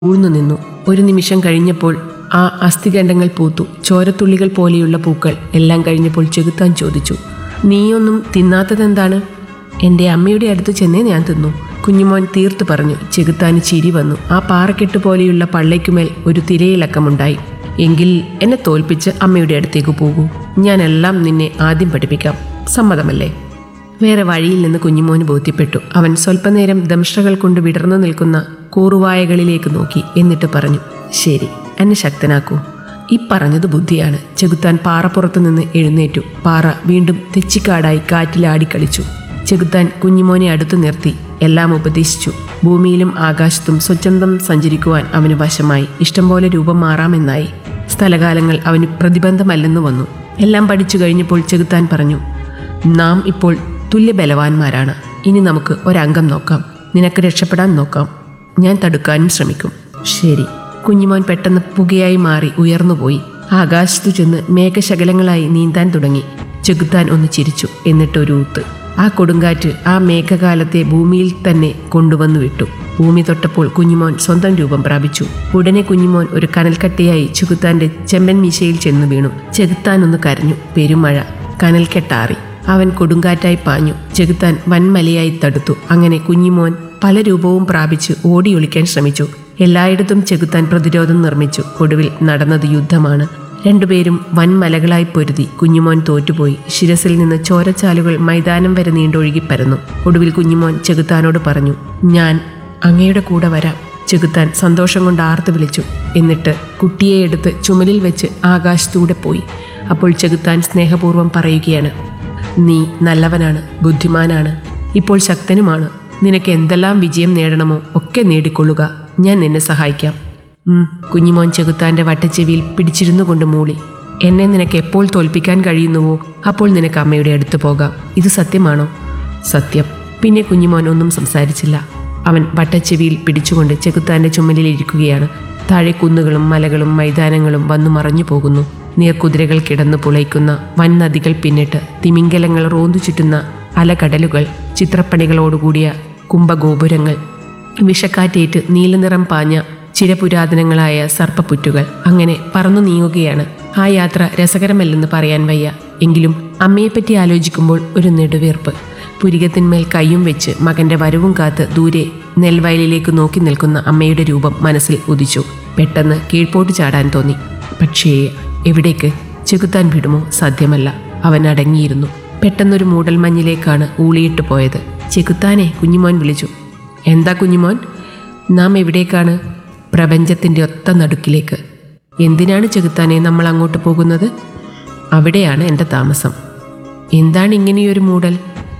ഊഴ്ന്നു നിന്നു ഒരു നിമിഷം കഴിഞ്ഞപ്പോൾ ആ അസ്ഥിഖണ്ഡങ്ങൾ പൂത്തു ചോരത്തുള്ളികൾ പോലെയുള്ള പൂക്കൾ എല്ലാം കഴിഞ്ഞപ്പോൾ ചെകുത്താൻ ചോദിച്ചു നീയൊന്നും തിന്നാത്തതെന്താണ് എൻ്റെ അമ്മയുടെ അടുത്ത് ചെന്നേ ഞാൻ തിന്നു കുഞ്ഞുമോൻ തീർത്തു പറഞ്ഞു ചെകുത്താന് ചിരി വന്നു ആ പാറക്കെട്ട് പോലെയുള്ള പള്ളയ്ക്കുമേൽ ഒരു തിരയിളക്കമുണ്ടായി എങ്കിൽ എന്നെ തോൽപ്പിച്ച് അമ്മയുടെ അടുത്തേക്ക് പോകൂ ഞാനെല്ലാം നിന്നെ ആദ്യം പഠിപ്പിക്കാം സമ്മതമല്ലേ വേറെ വഴിയിൽ നിന്ന് കുഞ്ഞുമോന് ബോധ്യപ്പെട്ടു അവൻ സ്വല്പനേരം ദംഷ്ട്രകൾ കൊണ്ട് വിടർന്നു നിൽക്കുന്ന കൂറുവായകളിലേക്ക് നോക്കി എന്നിട്ട് പറഞ്ഞു ശരി എന്നെ ശക്തനാക്കൂ ഈ പറഞ്ഞത് ബുദ്ധിയാണ് ചെകുത്താൻ പാറപ്പുറത്തു നിന്ന് എഴുന്നേറ്റു പാറ വീണ്ടും തെച്ചിക്കാടായി കാറ്റിലാടിക്കളിച്ചു ചെകുത്താൻ കുഞ്ഞുമോനെ അടുത്തു നിർത്തി എല്ലാം ഉപദേശിച്ചു ഭൂമിയിലും ആകാശത്തും സ്വച്ഛന്തം സഞ്ചരിക്കുവാൻ അവന് വശമായി ഇഷ്ടംപോലെ രൂപം മാറാമെന്നായി സ്ഥലകാലങ്ങൾ അവന് പ്രതിബന്ധമല്ലെന്ന് വന്നു എല്ലാം പഠിച്ചു കഴിഞ്ഞപ്പോൾ ചെകുത്താൻ പറഞ്ഞു നാം ഇപ്പോൾ തുല്യ ബലവാന്മാരാണ് ഇനി നമുക്ക് ഒരംഗം നോക്കാം നിനക്ക് രക്ഷപ്പെടാൻ നോക്കാം ഞാൻ തടുക്കാനും ശ്രമിക്കും ശരി കുഞ്ഞുമോൻ പെട്ടെന്ന് പുകയായി മാറി ഉയർന്നുപോയി ആകാശത്തു ചെന്ന് മേഘശകലങ്ങളായി നീന്താൻ തുടങ്ങി ചെകുത്താൻ ഒന്ന് ചിരിച്ചു എന്നിട്ട് ഒരു ഊത്ത് ആ കൊടുങ്കാറ്റ് ആ മേഘകാലത്തെ ഭൂമിയിൽ തന്നെ കൊണ്ടുവന്നു വിട്ടു ഭൂമി തൊട്ടപ്പോൾ കുഞ്ഞുമോൻ സ്വന്തം രൂപം പ്രാപിച്ചു ഉടനെ കുഞ്ഞുമോൻ ഒരു കനൽക്കട്ടയായി ചെകുത്താന്റെ ചെമ്പൻ മീശയിൽ ചെന്ന് വീണു ചെകുത്താൻ ഒന്ന് കരഞ്ഞു പെരുമഴ കനൽക്കെട്ടാറി അവൻ കൊടുങ്കാറ്റായി പാഞ്ഞു ചെകുത്താൻ വൻമലയായി തടുത്തു അങ്ങനെ കുഞ്ഞിമോൻ പല രൂപവും പ്രാപിച്ച് ഓടിയൊളിക്കാൻ ശ്രമിച്ചു എല്ലായിടത്തും ചെകുത്താൻ പ്രതിരോധം നിർമ്മിച്ചു ഒടുവിൽ നടന്നത് യുദ്ധമാണ് രണ്ടുപേരും വൻമലകളായി പൊരുതി കുഞ്ഞുമോൻ തോറ്റുപോയി ശിരസിൽ നിന്ന് ചോരച്ചാലുകൾ മൈതാനം വരെ നീണ്ടൊഴുകി പരന്നു ഒടുവിൽ കുഞ്ഞുമോൻ ചെകുത്താനോട് പറഞ്ഞു ഞാൻ അങ്ങയുടെ കൂടെ വരാം ചെകുത്താൻ സന്തോഷം കൊണ്ട് ആർത്തു വിളിച്ചു എന്നിട്ട് കുട്ടിയെ എടുത്ത് ചുമലിൽ വെച്ച് ആകാശത്തൂടെ പോയി അപ്പോൾ ചെകുത്താൻ സ്നേഹപൂർവ്വം പറയുകയാണ് നീ നല്ലവനാണ് ബുദ്ധിമാനാണ് ഇപ്പോൾ ശക്തനുമാണ് നിനക്ക് എന്തെല്ലാം വിജയം നേടണമോ ഒക്കെ നേടിക്കൊള്ളുക ഞാൻ നിന്നെ സഹായിക്കാം ഉം, കുഞ്ഞിമോൻ ചെകുത്താന്റെ വട്ടച്ചെവിയിൽ പിടിച്ചിരുന്നു കൊണ്ട് മൂളി എന്നെ നിനക്ക് എപ്പോൾ തോൽപ്പിക്കാൻ കഴിയുന്നുവോ അപ്പോൾ നിനക്ക് അമ്മയുടെ അടുത്ത് പോകാം ഇത് സത്യമാണോ സത്യം പിന്നെ കുഞ്ഞിമോൻ ഒന്നും സംസാരിച്ചില്ല അവൻ വട്ടച്ചെവിയിൽ പിടിച്ചുകൊണ്ട് ചെകുത്താന്റെ ചുമലിൽ ഇരിക്കുകയാണ് താഴെ കുന്നുകളും മലകളും മൈതാനങ്ങളും വന്നു മറഞ്ഞു പോകുന്നു നീർക്കുതിരകൾ കിടന്നു പുളയ്ക്കുന്ന വൻ നദികൾ പിന്നിട്ട് തിമിംഗലങ്ങൾ റോന്തു ചുറ്റുന്ന അലകടലുകൾ ചിത്രപ്പണികളോടുകൂടിയ കുംഭഗോപുരങ്ങൾ വിഷക്കാറ്റേറ്റ് നീലനിറം പാഞ്ഞ ചിരപുരാതനങ്ങളായ സർപ്പപ്പുറ്റുകൾ അങ്ങനെ പറന്നു നീങ്ങുകയാണ് ആ യാത്ര രസകരമല്ലെന്ന് പറയാൻ വയ്യ എങ്കിലും അമ്മയെപ്പറ്റി ആലോചിക്കുമ്പോൾ ഒരു നെടുവീർപ്പ് പുരികത്തിന്മേൽ കൈയും വെച്ച് മകന്റെ വരവും കാത്ത് ദൂരെ നെൽവയലിലേക്ക് നോക്കി നിൽക്കുന്ന അമ്മയുടെ രൂപം മനസ്സിൽ ഉദിച്ചു പെട്ടെന്ന് കീഴ്പോട്ട് ചാടാൻ തോന്നി പക്ഷേ എവിടേക്ക് ചെകുത്താൻ വിടുമോ സാധ്യമല്ല അവൻ അടങ്ങിയിരുന്നു പെട്ടെന്നൊരു മൂടൽമഞ്ഞിലേക്കാണ് ഊളിയിട്ട് പോയത് ചെകുത്താനെ കുഞ്ഞുമോൻ വിളിച്ചു എന്താ കുഞ്ഞുമോൻ നാം എവിടേക്കാണ് പ്രപഞ്ചത്തിൻ്റെ ഒത്ത നടുക്കിലേക്ക് എന്തിനാണ് ചെകുത്താനെ നമ്മൾ അങ്ങോട്ട് പോകുന്നത് അവിടെയാണ് എൻ്റെ താമസം എന്താണ് ഇങ്ങനെയൊരു മൂടൽ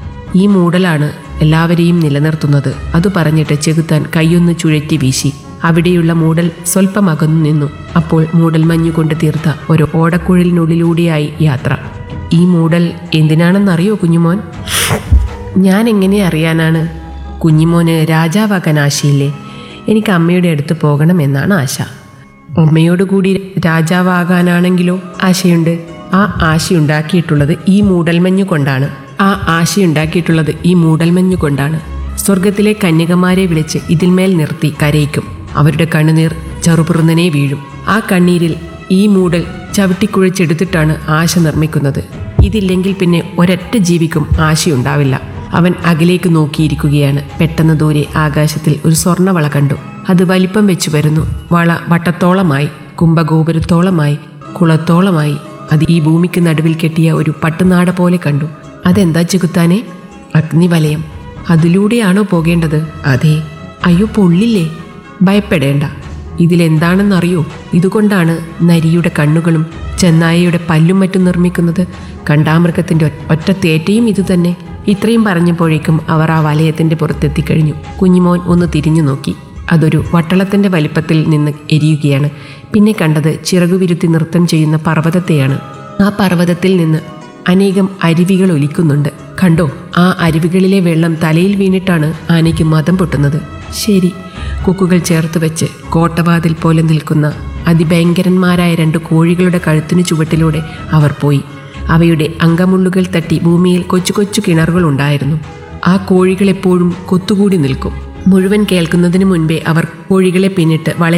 ഈ മൂടലാണ് എല്ലാവരെയും നിലനിർത്തുന്നത് അത് പറഞ്ഞിട്ട് ചെകുത്താൻ കൈയൊന്ന് ചുഴറ്റി വീശി അവിടെയുള്ള മൂടൽ സ്വല്പം അകന്നു നിന്നു അപ്പോൾ മൂടൽ മഞ്ഞുകൊണ്ട് തീർത്ത ഒരു ഓടക്കുഴലിനുള്ളിലൂടെയായി യാത്ര ഈ മൂടൽ എന്തിനാണെന്നറിയോ കുഞ്ഞുമോൻ ഞാൻ എങ്ങനെ അറിയാനാണ് കുഞ്ഞിമോന് രാജാവാകാൻ ആശയില്ലേ എനിക്ക് അമ്മയുടെ അടുത്ത് പോകണമെന്നാണ് ആശ അമ്മയോട് കൂടി രാജാവാകാനാണെങ്കിലോ ആശയുണ്ട് ആ ആശയുണ്ടാക്കിയിട്ടുള്ളത് ഈ മൂടൽമഞ്ഞു കൊണ്ടാണ് ആ ആശയുണ്ടാക്കിയിട്ടുള്ളത് ഈ മൂടൽമഞ്ഞു കൊണ്ടാണ് സ്വർഗത്തിലെ കന്യകമാരെ വിളിച്ച് ഇതിന്മേൽ നിർത്തി കരയിക്കും അവരുടെ കണ്ണുനീർ ചറുപുറുന്നനെ വീഴും ആ കണ്ണീരിൽ ഈ മൂടൽ ചവിട്ടിക്കുഴച്ചെടുത്തിട്ടാണ് ആശ നിർമ്മിക്കുന്നത് ഇതില്ലെങ്കിൽ പിന്നെ ഒരൊറ്റ ജീവിക്കും ആശയുണ്ടാവില്ല അവൻ അകലേക്ക് നോക്കിയിരിക്കുകയാണ് പെട്ടെന്ന് ദൂരെ ആകാശത്തിൽ ഒരു സ്വർണ്ണവള കണ്ടു അത് വലിപ്പം വെച്ചു വരുന്നു വള വട്ടത്തോളമായി കുംഭഗോപുരത്തോളമായി കുളത്തോളമായി അത് ഈ ഭൂമിക്ക് നടുവിൽ കെട്ടിയ ഒരു പട്ടുനാട പോലെ കണ്ടു അതെന്താ ചെകുത്താനെ അഗ്നിവലയം അതിലൂടെയാണോ പോകേണ്ടത് അതെ അയ്യോ പൊള്ളില്ലേ ഭയപ്പെടേണ്ട ഇതിലെന്താണെന്നറിയോ ഇതുകൊണ്ടാണ് നരിയുടെ കണ്ണുകളും ചെന്നായയുടെ പല്ലും മറ്റും നിർമ്മിക്കുന്നത് കണ്ടാമൃഗത്തിന്റെ ഒ- ഒറ്റ തേറ്റയും ഇതുതന്നെ ഇത്രയും പറഞ്ഞപ്പോഴേക്കും അവർ ആ വലയത്തിന്റെ പുറത്തെത്തിക്കഴിഞ്ഞു കുഞ്ഞിമോൻ ഒന്ന് തിരിഞ്ഞു നോക്കി അതൊരു വട്ടളത്തിന്റെ വലിപ്പത്തിൽ നിന്ന് എരിയുകയാണ് പിന്നെ കണ്ടത് ചിറകുവിരുത്തി നൃത്തം ചെയ്യുന്ന പർവ്വതത്തെയാണ് ആ പർവ്വതത്തിൽ നിന്ന് അനേകം അരുവികൾ ഒലിക്കുന്നുണ്ട് കണ്ടോ ആ അരുവികളിലെ വെള്ളം തലയിൽ വീണിട്ടാണ് ആനയ്ക്ക് മതം പൊട്ടുന്നത് ശരി കൊക്കുകൾ ചേർത്ത് വെച്ച് കോട്ടവാതിൽ പോലെ നിൽക്കുന്ന അതിഭയങ്കരന്മാരായ രണ്ട് കോഴികളുടെ കഴുത്തിനു ചുവട്ടിലൂടെ അവർ പോയി അവയുടെ അങ്കമുള്ളുകൾ തട്ടി ഭൂമിയിൽ കൊച്ചു കൊച്ചു കിണറുകൾ ഉണ്ടായിരുന്നു ആ കോഴികൾ എപ്പോഴും കൊത്തുകൂടി നിൽക്കും മുഴുവൻ കേൾക്കുന്നതിന് മുൻപേ അവർ കോഴികളെ പിന്നിട്ട് വളരെ